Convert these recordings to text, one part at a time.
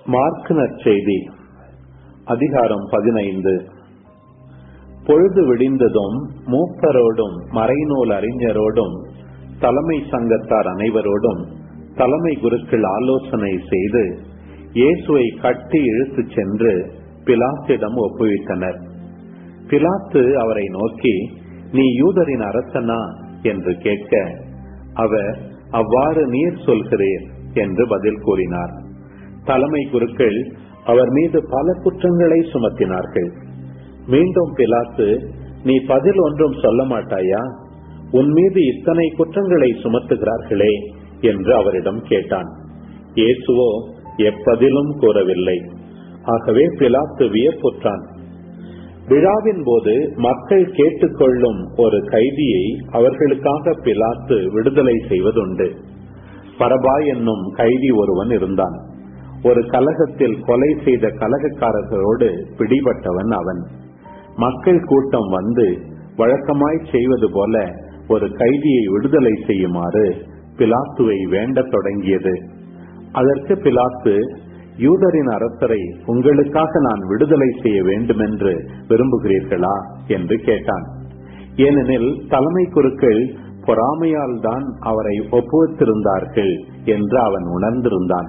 mark நற்செய்தி அதிகாரம் பதினைந்து பொழுது விடிந்ததும் மூப்பரோடும் மறைநூல் அறிஞரோடும் தலைமை சங்கத்தார் அனைவரோடும் தலைமை குருக்கள் ஆலோசனை செய்து இயேசுவை கட்டி இழுத்துச் சென்று பிலாத்திடம் ஒப்புவித்தனர் பிலாத்து அவரை நோக்கி நீ யூதரின் அரசனா என்று கேட்க அவர் அவ்வாறு நீர் சொல்கிறீர் என்று பதில் கூறினார் தலைமை குருக்கள் அவர் மீது பல குற்றங்களை சுமத்தினார்கள் மீண்டும் பிலாத்து நீ பதில் ஒன்றும் சொல்ல மாட்டாயா உன் மீது இத்தனை குற்றங்களை சுமத்துகிறார்களே என்று அவரிடம் கேட்டான் இயேசுவோ எப்பதிலும் கூறவில்லை ஆகவே பிலாத்து வியப்புற்றான் விழாவின் போது மக்கள் கேட்டுக்கொள்ளும் ஒரு கைதியை அவர்களுக்காக பிலாத்து விடுதலை செய்வதுண்டு பரபா என்னும் கைதி ஒருவன் இருந்தான் ஒரு கலகத்தில் கொலை செய்த கலகக்காரர்களோடு பிடிபட்டவன் அவன் மக்கள் கூட்டம் வந்து வழக்கமாய் செய்வது போல ஒரு கைதியை விடுதலை செய்யுமாறு பிலாத்துவை வேண்டத் தொடங்கியது அதற்கு பிலாத்து யூதரின் அரசரை உங்களுக்காக நான் விடுதலை செய்ய வேண்டுமென்று விரும்புகிறீர்களா என்று கேட்டான் ஏனெனில் தலைமை குருக்கள் பொறாமையால் தான் அவரை ஒப்புவித்திருந்தார்கள் என்று அவன் உணர்ந்திருந்தான்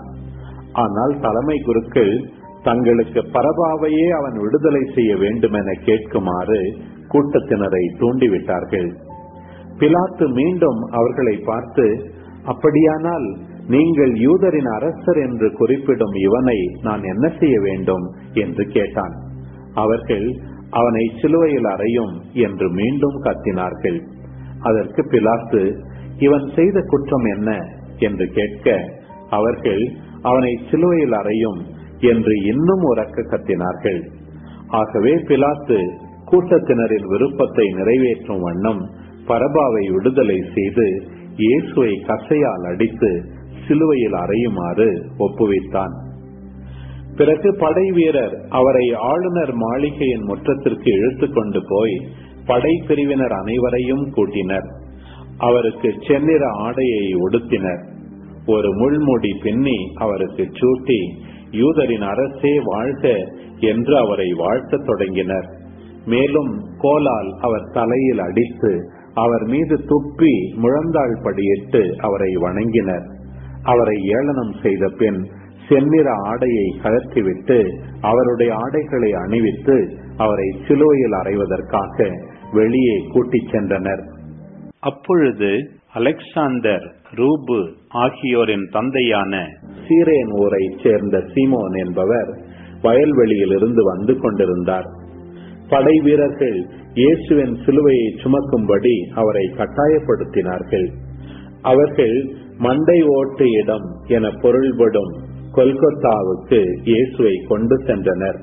ஆனால் தலைமை குருக்கள் தங்களுக்கு பரபாவையே அவன் விடுதலை செய்ய வேண்டுமென கேட்குமாறு கூட்டத்தினரை தூண்டிவிட்டார்கள் பிலாத்து மீண்டும் அவர்களை பார்த்து அப்படியானால் நீங்கள் யூதரின் அரசர் என்று குறிப்பிடும் இவனை நான் என்ன செய்ய வேண்டும் என்று கேட்டான் அவர்கள் அவனை சிலுவையில் அறையும் என்று மீண்டும் கத்தினார்கள் அதற்கு பிலாத்து இவன் செய்த குற்றம் என்ன என்று கேட்க அவர்கள் அவனை சிலுவையில் அறையும் என்று இன்னும் உறக்க கத்தினார்கள் ஆகவே பிலாத்து கூட்டத்தினரின் விருப்பத்தை நிறைவேற்றும் வண்ணம் பரபாவை விடுதலை செய்து இயேசுவை கசையால் அடித்து சிலுவையில் அறையுமாறு ஒப்புவித்தான் பிறகு படை வீரர் அவரை ஆளுநர் மாளிகையின் முற்றத்திற்கு இழுத்து கொண்டு போய் படை பிரிவினர் அனைவரையும் கூட்டினர் அவருக்கு செந்நிற ஆடையை உடுத்தினர் ஒரு முள்முடி பின்னி அவருக்கு சூட்டி யூதரின் அரசே வாழ்க என்று அவரை வாழ்த்தத் தொடங்கினர் மேலும் கோலால் அவர் தலையில் அடித்து அவர் மீது துப்பி முழந்தாள் படியிட்டு அவரை வணங்கினர் அவரை ஏளனம் செய்த பின் செந்நிற ஆடையை கழற்றிவிட்டு அவருடைய ஆடைகளை அணிவித்து அவரை சிலுவையில் அறைவதற்காக வெளியே கூட்டிச் சென்றனர் அப்பொழுது அலெக்சாந்தர் ரூபு ஆகியோரின் தந்தையான சீரேன் ஊரை சேர்ந்த சீமோன் என்பவர் வயல்வெளியில் இருந்து வந்து கொண்டிருந்தார் படை வீரர்கள் இயேசுவின் சிலுவையை சுமக்கும்படி அவரை கட்டாயப்படுத்தினார்கள் அவர்கள் மண்டை ஓட்டு இடம் என பொருள்படும் கொல்கத்தாவுக்கு இயேசுவை கொண்டு சென்றனர்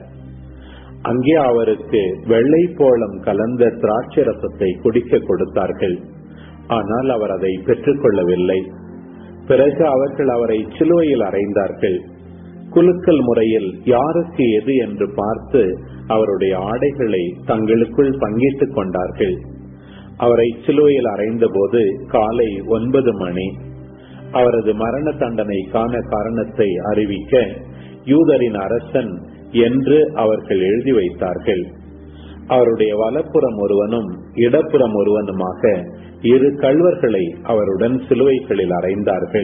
அங்கே அவருக்கு வெள்ளை போளம் கலந்த திராட்சை ரசத்தை குடிக்க கொடுத்தார்கள் ஆனால் அவர் அதை பெற்றுக்கொள்ளவில்லை பிறகு அவர்கள் அவரை சிலுவையில் அறைந்தார்கள் குலுக்கல் முறையில் யாருக்கு எது என்று பார்த்து அவருடைய ஆடைகளை தங்களுக்குள் பங்கிட்டுக் கொண்டார்கள் அவரை சிலுவையில் அறைந்த போது காலை ஒன்பது மணி அவரது மரண தண்டனைக்கான காரணத்தை அறிவிக்க யூதரின் அரசன் என்று அவர்கள் எழுதி வைத்தார்கள் அவருடைய வலப்புறம் ஒருவனும் இடப்புறம் ஒருவனுமாக இரு கல்வர்களை அவருடன் சிலுவைகளில் அறைந்தார்கள்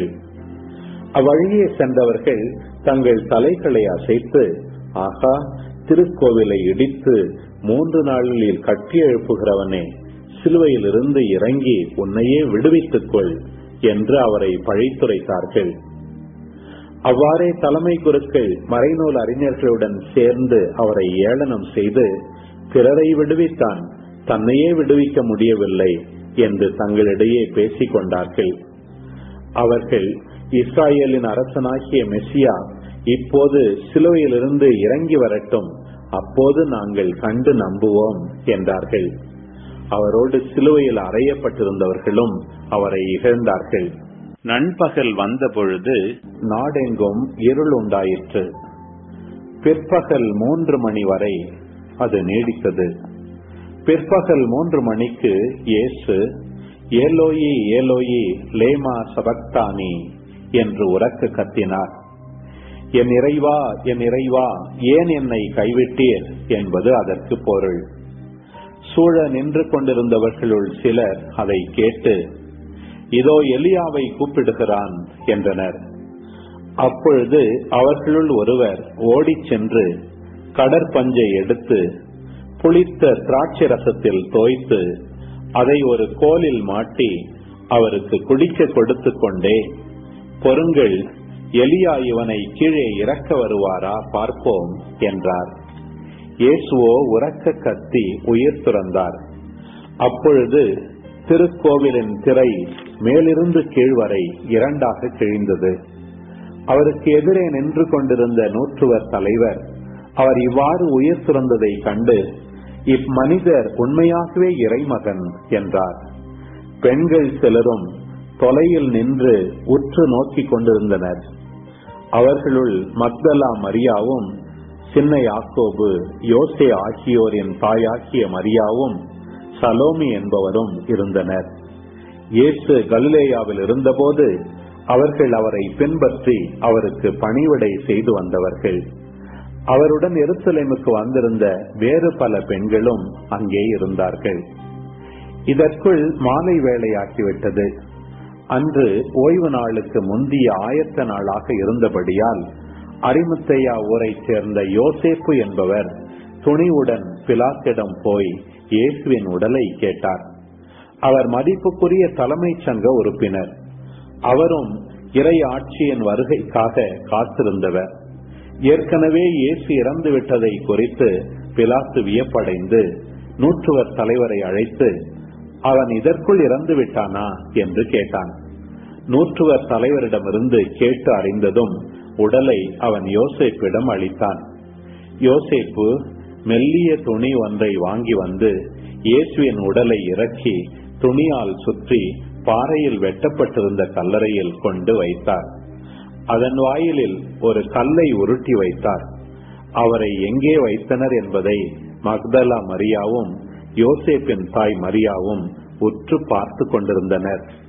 அவ்வழியே சென்றவர்கள் தங்கள் தலைகளை அசைத்து ஆகா திருக்கோவிலை இடித்து மூன்று நாளில் கட்டி எழுப்புகிறவனே சிலுவையிலிருந்து இறங்கி உன்னையே விடுவித்துக் கொள் என்று அவரை பழித்துரைத்தார்கள் அவ்வாறே தலைமை குருக்கள் மறைநூல் அறிஞர்களுடன் சேர்ந்து அவரை ஏளனம் செய்து பிறரை விடுவித்தான் தன்னையே விடுவிக்க முடியவில்லை என்று தங்களிடையே பேசிக் கொண்டார்கள் அவர்கள் இஸ்ராயலின் அரசனாகிய மெஸ்ஸியா இப்போது சிலுவையிலிருந்து இறங்கி வரட்டும் அப்போது நாங்கள் கண்டு நம்புவோம் என்றார்கள் அவரோடு சிலுவையில் அறையப்பட்டிருந்தவர்களும் அவரை இகழ்ந்தார்கள் நண்பகல் வந்த பொழுது நாடெங்கும் இருள் உண்டாயிற்று பிற்பகல் மூன்று மணி வரை அது நீடித்தது பிற்பகல் மூன்று மணிக்கு இயேசு ஏலோயி ஏலோயி லேமா சபக்தானி என்று உறக்க கத்தினார் என் இறைவா என் இறைவா ஏன் என்னை கைவிட்டீர் என்பது அதற்கு பொருள் சூழ நின்று கொண்டிருந்தவர்களுள் சிலர் அதை கேட்டு இதோ எலியாவை கூப்பிடுகிறான் என்றனர் அப்பொழுது அவர்களுள் ஒருவர் ஓடிச் சென்று கடற்பஞ்சை எடுத்து புளித்த திராட்சை ரசத்தில் தோய்த்து அதை ஒரு கோலில் மாட்டி அவருக்கு குடிக்க கொடுத்து கொண்டே பொருங்கள் எலியா இவனை கீழே இறக்க வருவாரா பார்ப்போம் என்றார் இயேசுவோ உறக்க கத்தி உயிர் துறந்தார் அப்பொழுது திருக்கோவிலின் திரை மேலிருந்து கீழ்வரை இரண்டாக கிழிந்தது அவருக்கு எதிரே நின்று கொண்டிருந்த நூற்றுவர் தலைவர் அவர் இவ்வாறு உயிர் துறந்ததை கண்டு இம்மனிதர் உண்மையாகவே இறைமகன் என்றார் பெண்கள் சிலரும் தொலையில் நின்று உற்று நோக்கிக் கொண்டிருந்தனர் அவர்களுள் மக்தலா மரியாவும் சின்ன யாக்கோபு யோசே ஆகியோரின் தாயாகிய மரியாவும் சலோமி என்பவரும் இருந்தனர் இயேசு கலிலேயாவில் இருந்தபோது அவர்கள் அவரை பின்பற்றி அவருக்கு பணிவிடை செய்து வந்தவர்கள் அவருடன் எருசலேமுக்கு வந்திருந்த வேறு பல பெண்களும் அங்கே இருந்தார்கள் இதற்குள் மாலை வேளையாகிவிட்டது அன்று ஓய்வு நாளுக்கு முந்திய ஆயத்த நாளாக இருந்தபடியால் அரிமுத்தையா ஊரைச் சேர்ந்த யோசேப்பு என்பவர் துணிவுடன் பிலாத்திடம் போய் இயேசுவின் உடலை கேட்டார் அவர் மதிப்புக்குரிய தலைமைச் சங்க உறுப்பினர் அவரும் இறை ஆட்சியின் வருகைக்காக காத்திருந்தவர் ஏற்கனவே இயேசு இறந்து விட்டதை குறித்து பிலாத்து வியப்படைந்து நூற்றுவர் தலைவரை அழைத்து அவன் இதற்குள் இறந்து விட்டானா என்று கேட்டான் நூற்றுவர் தலைவரிடமிருந்து கேட்டு அறிந்ததும் உடலை அவன் யோசேப்பிடம் அளித்தான் யோசேப்பு மெல்லிய துணி ஒன்றை வாங்கி வந்து இயேசுவின் உடலை இறக்கி துணியால் சுற்றி பாறையில் வெட்டப்பட்டிருந்த கல்லறையில் கொண்டு வைத்தார் அதன் வாயிலில் ஒரு கல்லை உருட்டி வைத்தார் அவரை எங்கே வைத்தனர் என்பதை மக்தலா மரியாவும் யோசேப்பின் தாய் மரியாவும் உற்று பார்த்து கொண்டிருந்தனர்